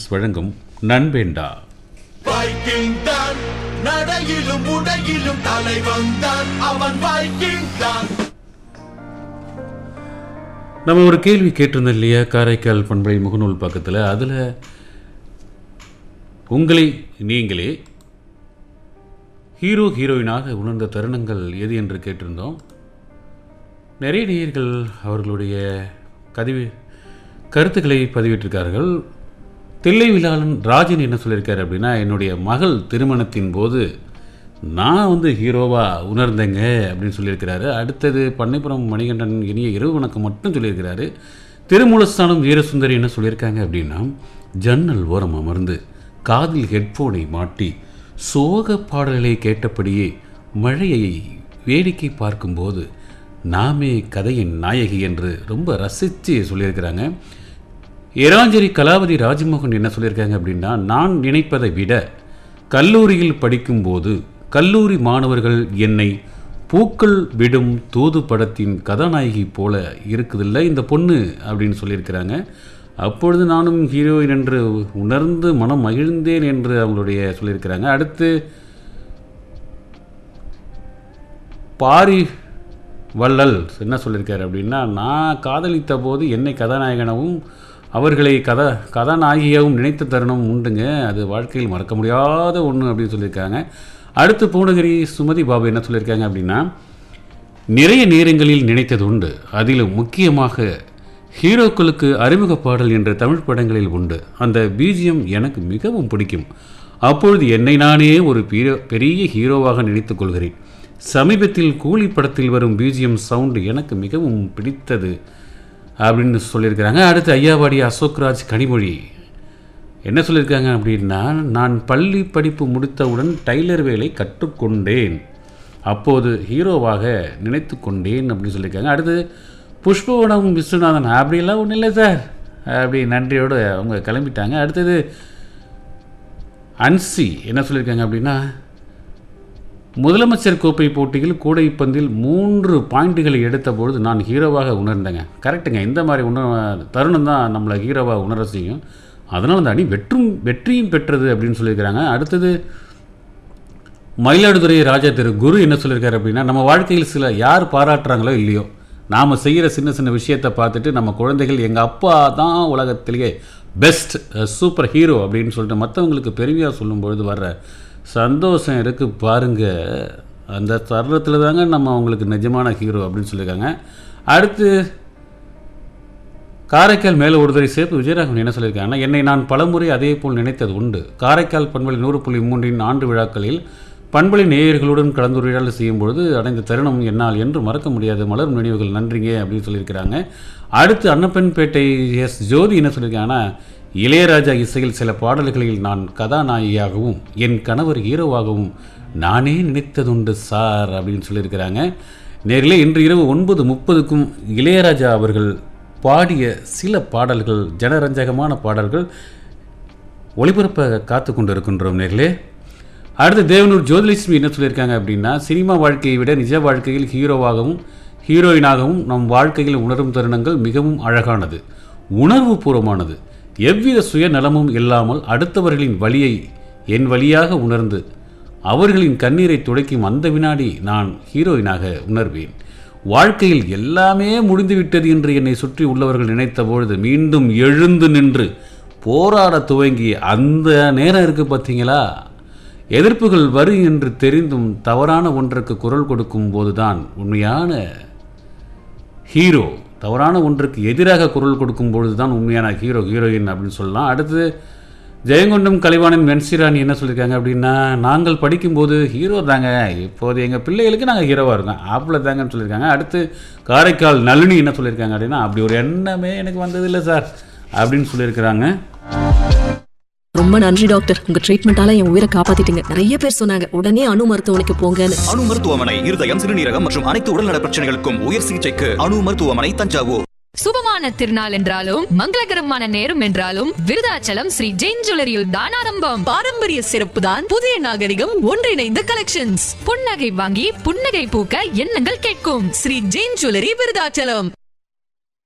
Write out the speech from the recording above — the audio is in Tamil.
வழங்கும் நண்பேண்டா வைக்கிங் தான் நடையிலும் உடையிலும் தலைவன் தான் அவன் வைக்கிங் தான் நம்ம ஒரு கேள்வி கேட்டிருந்தோம் இல்லையா காரைக்கால் பண்பலை முகநூல் பக்கத்தில் அதில் உங்களை நீங்களே ஹீரோ ஹீரோயினாக உணர்ந்த தருணங்கள் எது என்று கேட்டிருந்தோம் நிறைய நேயர்கள் அவர்களுடைய கதிவு கருத்துக்களை பதிவிட்டிருக்கார்கள் தில்லை விழாளன் ராஜன் என்ன சொல்லியிருக்காரு அப்படின்னா என்னுடைய மகள் திருமணத்தின் போது நான் வந்து ஹீரோவாக உணர்ந்தேங்க அப்படின்னு சொல்லியிருக்கிறாரு அடுத்தது பண்ணைப்புறம் மணிகண்டன் இனிய இரவு வணக்கம் மட்டும் சொல்லியிருக்கிறாரு திருமூலஸ்தானம் வீரசுந்தரி என்ன சொல்லியிருக்காங்க அப்படின்னா ஜன்னல் ஓரம் அமர்ந்து காதில் ஹெட்ஃபோனை மாட்டி சோக பாடல்களை கேட்டபடியே மழையை வேடிக்கை பார்க்கும்போது நாமே கதையின் நாயகி என்று ரொம்ப ரசித்து சொல்லியிருக்கிறாங்க இராஞ்சேரி கலாவதி ராஜமோகன் என்ன சொல்லியிருக்காங்க அப்படின்னா நான் நினைப்பதை விட கல்லூரியில் படிக்கும்போது கல்லூரி மாணவர்கள் என்னை பூக்கள் விடும் தூது படத்தின் கதாநாயகி போல இருக்குதில்ல இந்த பொண்ணு அப்படின்னு சொல்லியிருக்கிறாங்க அப்பொழுது நானும் ஹீரோயின் என்று உணர்ந்து மனம் மகிழ்ந்தேன் என்று அவங்களுடைய சொல்லியிருக்கிறாங்க அடுத்து பாரி வள்ளல் என்ன சொல்லியிருக்காரு அப்படின்னா நான் காதலித்த போது என்னை கதாநாயகனாகவும் அவர்களை கதா கதாநாயகியாகவும் நினைத்த தருணம் உண்டுங்க அது வாழ்க்கையில் மறக்க முடியாத ஒன்று அப்படின்னு சொல்லியிருக்காங்க அடுத்து பூனகிரி சுமதி பாபு என்ன சொல்லியிருக்காங்க அப்படின்னா நிறைய நேரங்களில் நினைத்தது உண்டு அதிலும் முக்கியமாக ஹீரோக்களுக்கு அறிமுக பாடல் என்ற தமிழ் படங்களில் உண்டு அந்த பிஜிஎம் எனக்கு மிகவும் பிடிக்கும் அப்பொழுது என்னை நானே ஒரு பீரோ- பெரிய ஹீரோவாக நினைத்துக் கொள்கிறேன் சமீபத்தில் கூலி படத்தில் வரும் பிஜிஎம் சவுண்டு எனக்கு மிகவும் பிடித்தது அப்படின்னு சொல்லியிருக்கிறாங்க அடுத்து ஐயாவாடி அசோக்ராஜ் கனிமொழி என்ன சொல்லியிருக்காங்க அப்படின்னா நான் பள்ளி படிப்பு முடித்தவுடன் டைலர் வேலை கற்றுக்கொண்டேன் அப்போது ஹீரோவாக நினைத்து கொண்டேன் அப்படின்னு சொல்லியிருக்காங்க அடுத்து புஷ்பவனம் விஸ்வநாதன் அப்படிலாம் ஒன்றும் இல்லை சார் அப்படி நன்றியோடு அவங்க கிளம்பிட்டாங்க அடுத்தது அன்சி என்ன சொல்லியிருக்காங்க அப்படின்னா முதலமைச்சர் கோப்பை போட்டியில் கூடைப்பந்தில் மூன்று பாயிண்ட்டுகளை எடுத்த பொழுது நான் ஹீரோவாக உணர்ந்தேங்க கரெக்டுங்க இந்த மாதிரி உணர் தருணம் தான் நம்மளை ஹீரோவாக உணர செய்யும் அதனால் அந்த அணி வெற்றும் வெற்றியும் பெற்றது அப்படின்னு சொல்லியிருக்கிறாங்க அடுத்தது மயிலாடுதுறை ராஜா திரு குரு என்ன சொல்லியிருக்காரு அப்படின்னா நம்ம வாழ்க்கையில் சில யார் பாராட்டுறாங்களோ இல்லையோ நாம் செய்கிற சின்ன சின்ன விஷயத்தை பார்த்துட்டு நம்ம குழந்தைகள் எங்கள் அப்பா தான் உலகத்திலேயே பெஸ்ட் சூப்பர் ஹீரோ அப்படின்னு சொல்லிட்டு மற்றவங்களுக்கு பெருமையாக சொல்லும் பொழுது வர்ற சந்தோஷம் இருக்குது பாருங்க அந்த தருணத்தில் தாங்க நம்ம அவங்களுக்கு நிஜமான ஹீரோ அப்படின்னு சொல்லியிருக்காங்க அடுத்து காரைக்கால் மேலே ஒருதரை சேர்ப்பு விஜயராகவன் என்ன சொல்லியிருக்காங்கன்னா என்னை நான் பலமுறை அதே போல் நினைத்தது உண்டு காரைக்கால் பண்பலை நூறு புள்ளி மூன்றின் ஆண்டு விழாக்களில் பண்பலை நேயர்களுடன் கலந்துரையாடல் செய்யும் பொழுது அடைந்த தருணம் என்னால் என்று மறக்க முடியாது மலரும் நினைவுகள் நன்றிங்க அப்படின்னு சொல்லியிருக்கிறாங்க அடுத்து அன்னப்பன்பேட்டை எஸ் ஜோதி என்ன சொல்லியிருக்காங்கன்னா இளையராஜா இசையில் சில பாடல்களில் நான் கதாநாயகியாகவும் என் கணவர் ஹீரோவாகவும் நானே நினைத்ததுண்டு சார் அப்படின்னு சொல்லியிருக்கிறாங்க நேரிலே இன்று இரவு ஒன்பது முப்பதுக்கும் இளையராஜா அவர்கள் பாடிய சில பாடல்கள் ஜனரஞ்சகமான பாடல்கள் ஒளிபரப்ப காத்து கொண்டு இருக்கின்றோம் நேர்களே அடுத்து தேவனூர் ஜோதிலட்சுமி என்ன சொல்லியிருக்காங்க அப்படின்னா சினிமா வாழ்க்கையை விட நிஜ வாழ்க்கையில் ஹீரோவாகவும் ஹீரோயினாகவும் நம் வாழ்க்கையில் உணரும் தருணங்கள் மிகவும் அழகானது உணர்வு பூர்வமானது எவ்வித சுயநலமும் இல்லாமல் அடுத்தவர்களின் வழியை என் வழியாக உணர்ந்து அவர்களின் கண்ணீரை துடைக்கும் அந்த வினாடி நான் ஹீரோயினாக உணர்வேன் வாழ்க்கையில் எல்லாமே முடிந்துவிட்டது என்று என்னை சுற்றி உள்ளவர்கள் நினைத்த பொழுது மீண்டும் எழுந்து நின்று போராட துவங்கி அந்த நேரம் இருக்கு பார்த்தீங்களா எதிர்ப்புகள் வரும் என்று தெரிந்தும் தவறான ஒன்றுக்கு குரல் கொடுக்கும் போதுதான் உண்மையான ஹீரோ தவறான ஒன்றுக்கு எதிராக குரல் கொடுக்கும் பொழுது தான் உண்மையான ஹீரோ ஹீரோயின் அப்படின்னு சொல்லலாம் அடுத்து ஜெயங்கொண்டம் கலைவாணன் வென்சிராணி என்ன சொல்லியிருக்காங்க அப்படின்னா நாங்கள் படிக்கும்போது ஹீரோ தாங்க இப்போது எங்கள் பிள்ளைகளுக்கு நாங்கள் ஹீரோவாக இருக்கோம் அவ்வளோ தாங்கன்னு சொல்லியிருக்காங்க அடுத்து காரைக்கால் நளினி என்ன சொல்லியிருக்காங்க அப்படின்னா அப்படி ஒரு எண்ணமே எனக்கு வந்ததில்லை சார் அப்படின்னு சொல்லியிருக்கிறாங்க ரொம்ப நன்றி டாக்டர் உங்க ட்ரீட்மெண்டால என் உயிரை காப்பாத்திட்டீங்க நிறைய பேர் சொன்னாங்க உடனே அணு மருத்துவமனைக்கு போங்கன்னு அணு மருத்துவமனை இருதயம் சிறுநீரகம் மற்றும் அனைத்து உடல்நல பிரச்சனைகளுக்கும் உயர் சிகிச்சைக்கு அணு மருத்துவமனை தஞ்சாவூர் சுபமான திருநாள் என்றாலும் மங்களகரமான நேரம் என்றாலும் விருதாச்சலம் ஸ்ரீ ஜெயின் ஜுவல்லரியில் தான் ஆரம்பம் பாரம்பரிய சிறப்பு தான் புதிய நாகரிகம் ஒன்றிணைந்த கலெக்ஷன்ஸ் புன்னகை வாங்கி புன்னகை பூக்க எண்ணங்கள் கேட்கும் ஸ்ரீ ஜெயின் ஜுவல்லரி விருதாச்சலம்